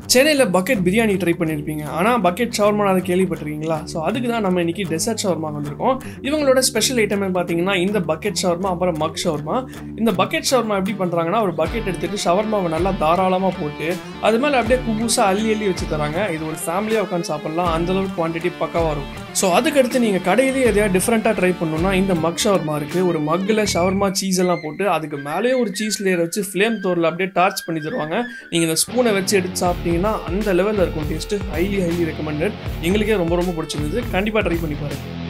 சென்னையில் bucket biryani try பண்ணியிருப்பீங்க ஆனால் பக்கெட் ஷவர்மா அதை கேள்விப்பட்டிருக்கீங்களா ஸோ அதுக்கு தான் நம்ம இன்னைக்கு டெசர்ட் ஷவர்மா வந்திருக்கோம் இவங்களோட ஸ்பெஷல் ஐட்டம் பார்த்தீங்கன்னா இந்த பக்கெட் ஷவர்மா அப்புறம் மக் ஷவர்மா இந்த பக்கெட் ஷவர்மா எப்படி பண்ணுறாங்கன்னா ஒரு பக்கெட் எடுத்துட்டு ஷவர்மாவை நல்லா தாராளமாக போட்டு அது மேலே அப்படியே குபூஸாக அள்ளி அள்ளி வச்சு தராங்க இது ஒரு ஃபேமிலியாக உட்காந்து சாப்பிட்லாம் அந்தளவுக்கு குவான்டிட்டி பக்காவாக இருக்கும் ஸோ அதுக்கடுத்து நீங்கள் கடையிலேயே எதையா டிஃப்ரெண்ட்டாக ட்ரை பண்ணணும்னா இந்த மக் ஷவர்மா இருக்குது ஒரு மக்கில் ஷவர்மா சீஸ் எல்லாம் போட்டு அதுக்கு மேலேயே ஒரு சீஸ் லேயர் வச்சு ஃப்ளேம் தோரில் அப்படியே டார்ச் பண்ணி தருவாங்க நீங்கள் இந்த ஸ்பூனை வச்சு எடுத்து சாப்பிட்டீங்கன்னா அந்த லெவலில் இருக்கும் டேஸ்ட்டு ஹைலி ஹைலி ரெக்கமெண்டட் எங்களுக்கே ரொம்ப ரொம்ப பிடிச்சிருந்தது கண்டிப்பாக ட்ரை பண்ணி பாருங்க